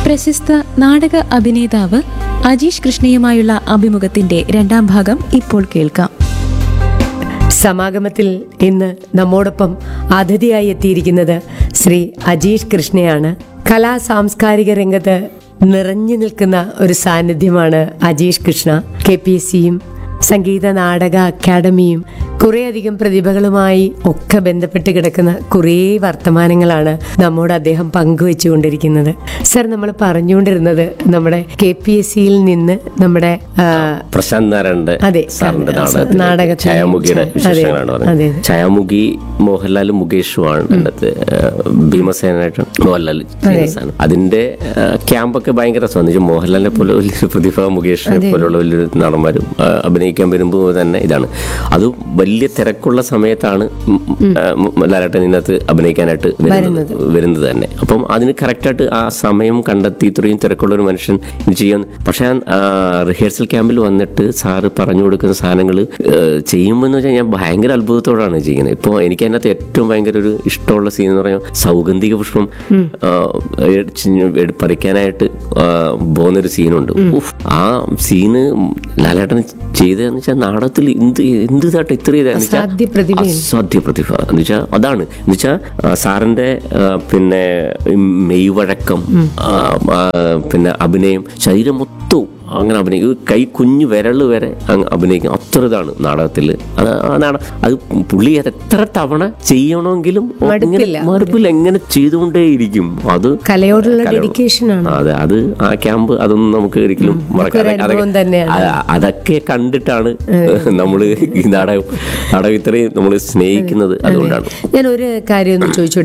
പ്രശസ്ത നാടക അഭിനേതാവ് അജീഷ് കൃഷ്ണയുമായുള്ള അഭിമുഖത്തിന്റെ രണ്ടാം ഭാഗം ഇപ്പോൾ കേൾക്കാം സമാഗമത്തിൽ ഇന്ന് നമ്മോടൊപ്പം അതിഥിയായി എത്തിയിരിക്കുന്നത് ശ്രീ അജീഷ് കൃഷ്ണയാണ് കലാ സാംസ്കാരിക രംഗത്ത് നിറഞ്ഞു നിൽക്കുന്ന ഒരു സാന്നിധ്യമാണ് Ajeesh Krishna K P S സിയും സംഗീത നാടക അക്കാദമിയും കുറേയധികം പ്രതിഭകളുമായി ഒക്കെ ബന്ധപ്പെട്ട് കിടക്കുന്ന കുറേ വർത്തമാനങ്ങളാണ് നമ്മോട് അദ്ദേഹം പങ്കുവെച്ചുകൊണ്ടിരിക്കുന്നത് സർ നമ്മൾ പറഞ്ഞുകൊണ്ടിരുന്നത് നമ്മുടെ കെ പി എസ് സിയിൽ നിന്ന് നമ്മുടെ ആ, പ്രശാന്ത് നാരായണന്റെ അതെ, സാറിന്റെ അതെ, നാടകത്തിൽ നാടകത്തിൽ ഛായാമുഖിയുടെ അതെ, വിശേഷങ്ങളാണ് അതെ, പറഞ്ഞത് അതെ. ഛായാമുഖി മോഹൻലാലും മുകേഷുമാണ് അതിനകത്ത് ഭീമസേനായിട്ട് മോഹൻലാൽ ചെയ്യുന്നതാണ് അതിന്റെ ആ, ക്യാമ്പൊക്കെ ഭയങ്കര രസമാണ് എന്ന് വെച്ചാൽ മോഹൻലാലിനെ പോലെ വലിയൊരു പ്രതിഭ മുകേഷിനെ പോലുള്ള വലിയൊരു നടന്മാരും ആ, അഭിനയിക്കാൻ വരുമ്പോൾ തന്നെ ഇതാണ് അത് വലിയ തിരക്കുള്ള സമയത്താണ് ഉം, ഉം, ആ, ഉം, ലാലേട്ടൻ ഇതിനകത്ത് അഭിനയിക്കാനായിട്ട് വരുന്നത് വരുന്നത് തന്നെ അപ്പം അതിന് കറക്റ്റായിട്ട് ആ സമയം കണ്ടെത്തി ഇത്രയും തിരക്കുള്ള ഒരു മനുഷ്യൻ ഇത് ചെയ്യാൻ പക്ഷെ റിഹേഴ്സൽ ക്യാമ്പിൽ വന്നിട്ട് സാറ് പറഞ്ഞു കൊടുക്കുന്ന സാധനങ്ങൾ ചെയ്യുമ്പോൾ എന്ന് വെച്ചാൽ ഞാൻ ഭയങ്കര അത്ഭുതത്തോടാണ് ചെയ്യുന്നത് ഇപ്പോൾ എനിക്ക് അതിനകത്ത് ഏറ്റവും ഭയങ്കര ഒരു ഇഷ്ടമുള്ള സീൻ എന്ന് പറഞ്ഞാൽ സൗഗന്ധിക പുഷ്പം ആ, എട്- എട് പറിക്കാനായിട്ട് ആ, പോകുന്നൊരു സീനുണ്ട് ഉഫ്, ആ സീന് ലാലേട്ടൻ ചെയ്തതെന്ന് വെച്ചാൽ നാടകത്തിൽ എന്ത് എന്ത് ഇതായിട്ട് ഇത്ര ഇതാന്ന് വെച്ചാൽ അസാധ്യ പ്രതിഭയാണ്. അസാധ്യ പ്രതിഭ എന്ന് വെച്ചാൽ അതാണ് എന്ന് വെച്ചാൽ സാറിന്റെ ആ, പിന്നെ മെയ്വഴക്കം ആ, ആ, പിന്നെ അഭിനയം ശരീരം മൊത്തവും അങ്ങനെ അഭിനയിക്കും കൈ കുഞ്ഞു വിരൽ വരെ അങ്ങ് അഭിനയിക്കും അത്ര ഇതാണ് നാടകത്തിൽ അത് ആ നാട അത് പുള്ളി അത് എത്ര തവണ ചെയ്യണമെങ്കിലും ഇങ്ങനെ മടുപ്പില്ല. മടുപ്പില്ല എങ്ങനെ ചെയ്തുകൊണ്ടേയിരിക്കും അത് കലയോടുള്ള കലയോട്. ഡെഡിക്കേഷൻ ആണ് അതെ അത് ആ ക്യാമ്പ് അതൊന്നും നമുക്ക് ഒരിക്കലും മറക്കാൻ ഒരു അനുഭവം തന്നെയാണ്. അ- അതൊക്കെ കണ്ടിട്ടാണ് നമ്മൾ ഈ നാടകം നാടകം ഇത്രയും നമ്മൾ സ്നേഹിക്കുന്നത് അതുകൊണ്ടാണ് ഞാൻ ഒരു കാര്യം ഒന്ന് ചോദിച്ചോട്ടെ